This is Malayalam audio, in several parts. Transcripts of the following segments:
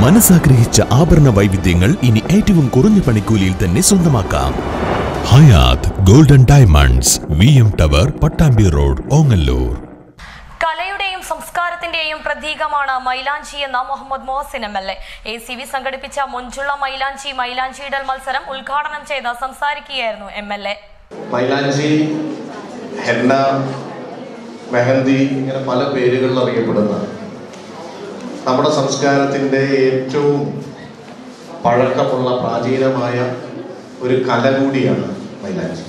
മനസ്സാഗ്രഹിച്ച ആഭരണ വൈവിധ്യങ്ങൾ ഇനി ഏറ്റവും കുറഞ്ഞ പണിക്കൂലിയിൽ തന്നെ സ്വന്തമാക്കാം Hayat golden diamonds V M tower Pattambi road Ongallur കലയുടെയും സംസ്കാരത്തിന്റെയും പ്രതീകമാണ് മൈലാഞ്ചി എന്ന Muhammad Mohsin M L A A C V സംഘടിപ്പിച്ച മൊഞ്ചുള്ള മൈലാഞ്ചി മൈലാഞ്ചിയിടൽ മത്സരം ഉദ്ഘാടനം ചെയ്ത് സംസാരിക്കുകയായിരുന്നു എം എൽ എ മൈലാഞ്ചി ഹെന്ന മെഹന്തി ഇങ്ങനെ പല പേരുകളിൽ അറിയപ്പെടുന്ന നമ്മുടെ സംസ്കാരത്തിൻ്റെ ഏറ്റവും പഴക്കമുള്ള പ്രാചീനമായ ഒരു കല കൂടിയാണ് മൈലാഞ്ചി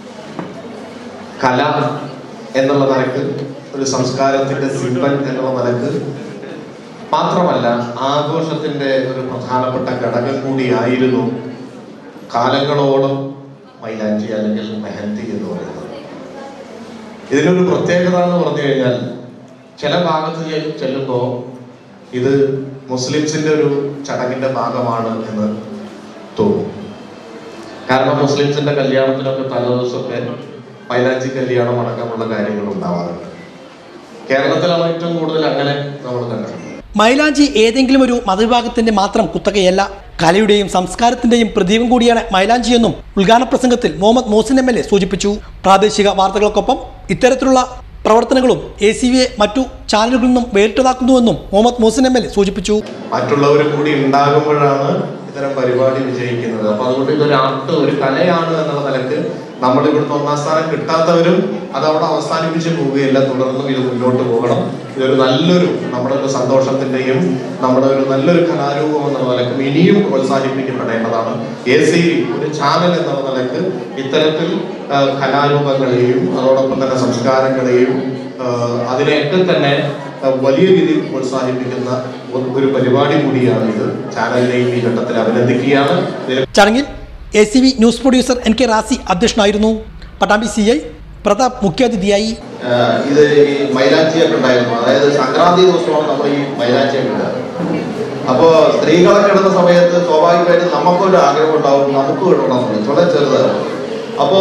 കല എന്നുള്ള നിലക്ക് ഒരു സംസ്കാരത്തിൻ്റെ സിമ്പൽ എന്നുള്ള നിലക്ക് മാത്രമല്ല ആഘോഷത്തിൻ്റെ ഒരു പ്രധാനപ്പെട്ട ഘടകം കൂടിയായിരുന്നു കാലങ്ങളോളം മൈലാഞ്ചി അല്ലെങ്കിൽ മെഹന്തി എന്ന് പറയുന്നത് ഇതിനൊരു പ്രത്യേകത എന്ന് പറഞ്ഞു കഴിഞ്ഞാൽ ചില ഭാഗത്ത് ചെ- ചെല്ലുമ്പോൾ ഇത് മുസ്ലിംസിന്റെ ഒരു ചടങ്ങിന്റെ ഭാഗമാണ് എന്ന് തോന്നും കാരണം മുസ്ലിംസിന്റെ കല്യാണത്തിനൊക്കെ തലേദിവസമൊക്കെ മൈലാഞ്ചി കല്യാണം അടക്കമുള്ള കാര്യങ്ങൾ ഉണ്ടാവാറുണ്ട് കേരളത്തിലാണ് ഏറ്റവും കൂടുതൽ അങ്ങനെ നമ്മൾ കണ്ടത് മൈലാഞ്ചി ഏതെങ്കിലും ഒരു മതവിഭാഗത്തിന്റെ മാത്രം കുത്തകയല്ല കലയുടെയും സംസ്കാരത്തിന്റെയും പ്രതീകം കൂടിയാണ് മൈലാഞ്ചി എന്നും ഉദ്ഘാടന പ്രസംഗത്തിൽ Muhammad Mohsin M L A സൂചിപ്പിച്ചു പ്രാദേശിക വാർത്തകൾക്കൊപ്പം ഇത്തരത്തിലുള്ള പ്രവർത്തനങ്ങളും എ സി വിയെ മറ്റു ചാനലുകളിൽ നിന്നും വേറിട്ടതാക്കുന്നുവെന്നും Muhammad Mohsin M L A സൂചിപ്പിച്ചു മറ്റുള്ളവരും കൂടി ഉണ്ടാകുമ്പോഴാണ് ഇത്തരം പരിപാടി വിജയിക്കുന്നത് അപ്പൊ അതുകൊണ്ട് ഇതൊരു ആർട്ട് ഒരു കലയാണ് എന്നുള്ള നിലക്ക് നമ്മൾ ഇവിടുത്തെ ഒന്നാം സ്ഥാനം കിട്ടാത്തവരും അത് അവിടെ അവസാനിപ്പിച്ച് പോവുകയില്ല തുടർന്നും ഇത് മുന്നോട്ട് പോകണം ഇതൊരു നല്ലൊരു നമ്മുടെ ഒരു സന്തോഷത്തിന്റെയും നമ്മുടെ ഒരു നല്ലൊരു കലാരൂപം എന്നുള്ള നിലക്ക് ഇനിയും പ്രോത്സാഹിപ്പിക്കപ്പെടേണ്ടതാണ് എ സി ഒരു ചാനൽ എന്നുള്ള നിലക്ക് ഇത്തരത്തിൽ ആ, കലാരൂപങ്ങളെയും അതോടൊപ്പം തന്നെ സംസ്കാരങ്ങളെയും ആ, അതിനെയൊക്കെ തന്നെ ആ, വലിയ രീതിയിൽ പ്രോത്സാഹിപ്പിക്കുന്ന ഒരു- ഒരു പരിപാടി കൂടിയാണ് ഇത് ചാനലിനെയും ഈ ഘട്ടത്തിൽ അഭിനന്ദിക്കുകയാണ് ഇതിൽ ചടങ്ങിൽ A C V news producer N K Razi അധ്യക്ഷനായിരുന്നു പട്ടാമ്പി സി ഐ പ്രതാപ് മുഖ്യാതിഥിയായി ആഹ് ഇത് ഈ മൈലാഞ്ചിയൊക്കെ ഉണ്ടായിരുന്നു അതായത് സംക്രാന്തി ദിവസമാണ് നമ്മൾ ഈ മൈലാഞ്ചിയൊക്കെ ഇടുക അപ്പോൾ സ്ത്രീകളൊക്കെ ഇടുന്ന സമയത്ത് സ്വാഭാവികമായിട്ടും നമുക്കൊരു ആഗ്രഹം ഉണ്ടാവും നമുക്കും ഇടണം എന്നുള്ളത് വളരെ ചെറുതാണ് അപ്പോൾ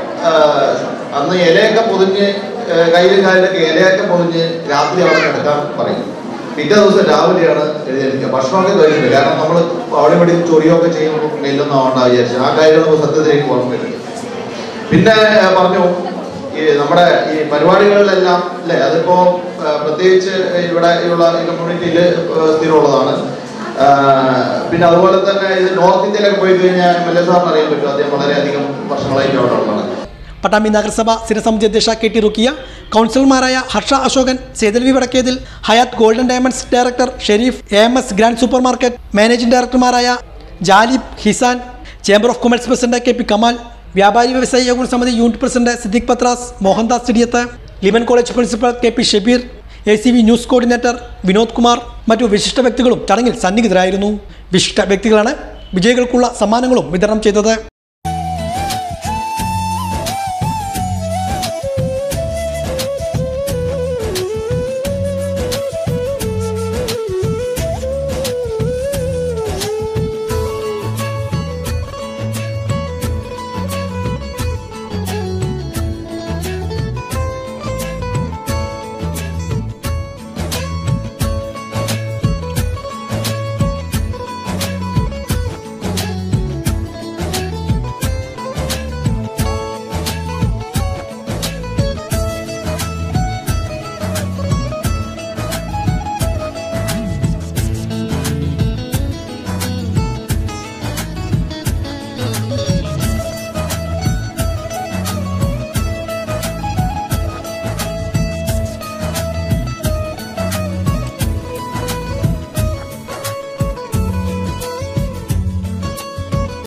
അന്ന് ഇലയൊക്കെ പൊതിഞ്ഞ് ആഹ് കയ്യിലും കാലിലൊക്കെ ഇലയൊക്കെ പൊതിഞ്ഞ് രാത്രി അവിടെ കിടക്കാൻ പറയും പിറ്റേ ദിവസം രാവിലെയാണ് എഴുന്നേൽക്കുക ഭക്ഷണമൊക്കെ കഴിഞ്ഞിട്ട് കാരണം നമ്മൾ അവിടെ ഇവിടെ ചൊറിയൊക്കെ ചെയ്യുമ്പോൾ നെല്ലൊന്നും ആവണ്ട വിചാരിച്ചു ആ കാര്യങ്ങളൊക്കെ സത്യത്തിൽ എനിക്ക് ഓർമ്മയില്ല പിന്നെ ഏഹ്, പറഞ്ഞു ഈ നമ്മുടെ ഈ പരിപാടികളിലെല്ലാം അല്ലേ അതിപ്പോ ഏഹ്, പ്രത്യേകിച്ച് ഇവിടെ ഉള്ള ഈ കമ്മ്യൂണിറ്റിയിൽ സ്ഥിരമുള്ളതാണ് ആഹ്, പിന്നെ അതുപോലെ തന്നെ ഇത് നോർത്ത് ഇന്ത്യയിലൊക്കെ പോയി കഴിഞ്ഞാൽ എം എൽ എ സാറിന് അറിയാൻ പറ്റും അദ്ദേഹം വളരെയധികം വർഷങ്ങളായിട്ട് അവിടെ ഉള്ളതാണ് പട്ടാമ്പി നഗരസഭ സ്ഥിരസമിതി അധ്യക്ഷ കെ ടി റുക്കിയ കൗൺസിലർമാരായ ഹർഷ അശോകൻ സേതൽവി Vadakkethil Hayat golden diamonds director Sharif A M S grand super market managing ഡയറക്ടർമാരായ Jalib Hisan chamber of commerce president K P Kamal വ്യാപാരി വ്യവസായി യോഗ സമിതി യൂണിറ്റ് പ്രസിഡന്റ് സിദ്ദിഖ് പത്രാസ് മോഹൻദാസ് ചിടിയത്ത് ലിമൻ college principal K P Shabeer A C V news coordinator Vinod Kumar മറ്റു വിശിഷ്ട വ്യക്തികളും ചടങ്ങിൽ സന്നിഹിതരായിരുന്നു വിശിഷ്ട വ്യക്തികളാണ് വിജയികൾക്കുള്ള സമ്മാനങ്ങളും വിതരണം ചെയ്തത്